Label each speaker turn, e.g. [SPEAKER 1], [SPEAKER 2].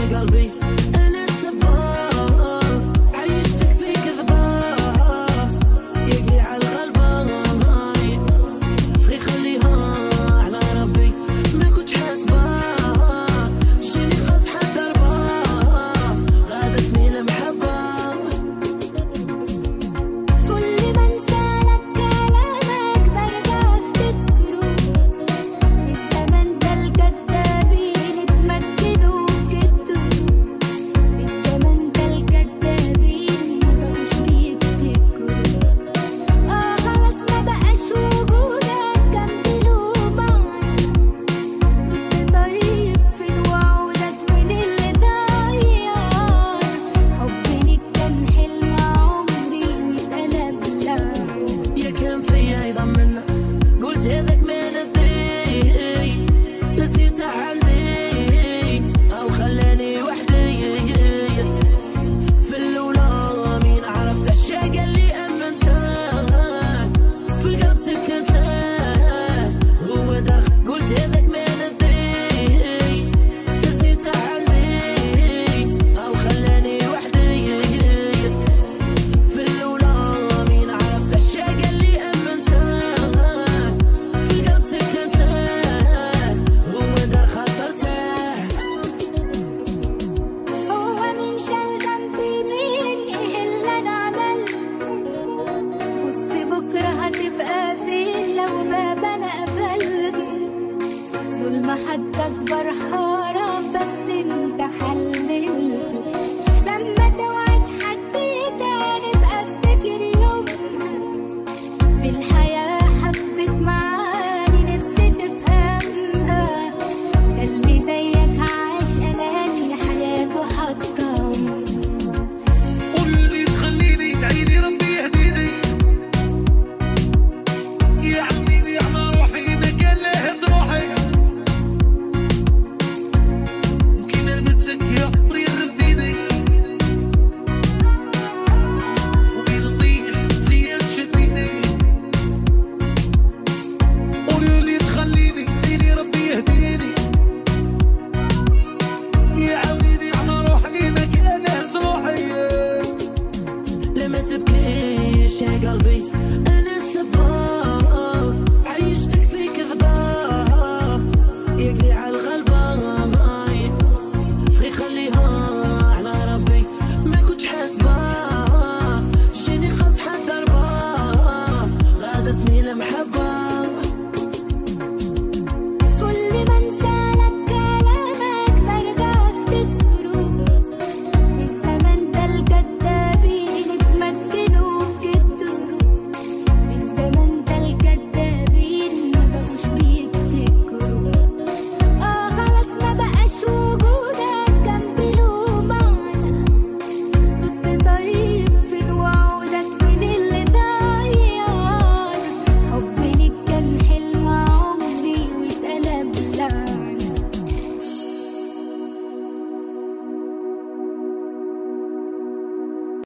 [SPEAKER 1] يا قلبي انا السباب عيشتك في كذباب يقلي على الغلبان يخليها على ربي ما كنتش حاسباه شيني خاص حد ارباب غاد سنين المحبه
[SPEAKER 2] كل ما انسالك كلامك برجع افتكره في الزمن ده الكدابين اتمكنوا بجدهم في الزمن ده الكدابين ما بقوش بيفتكروا اه خلاص ما بقاش وجودك جنبي له معنى رد طيب فين وعودك من اللي ضيعنا حبي ليك كان حلم عمري واتقلب لعنة
[SPEAKER 1] يا كان فيا يضمنا قلت هذاك ما ندري نسيته عندي او خلاني وحدي في الاولى مين عرفت الشيء قال لي امنته في القلب سكته هو درخ قلت هذاك ما ندري نسيته عندي او خلاني وحدي في الأولى مين عرفت الشيء قال لي أمنته في القلب سكنته هو دار خطرته
[SPEAKER 2] هو مين شال ذنبي مين ايه اللي انا عملت بص بكره هتبقى فين لو باب انا قفلته ظلم حد اكبر حرام بس انت حللته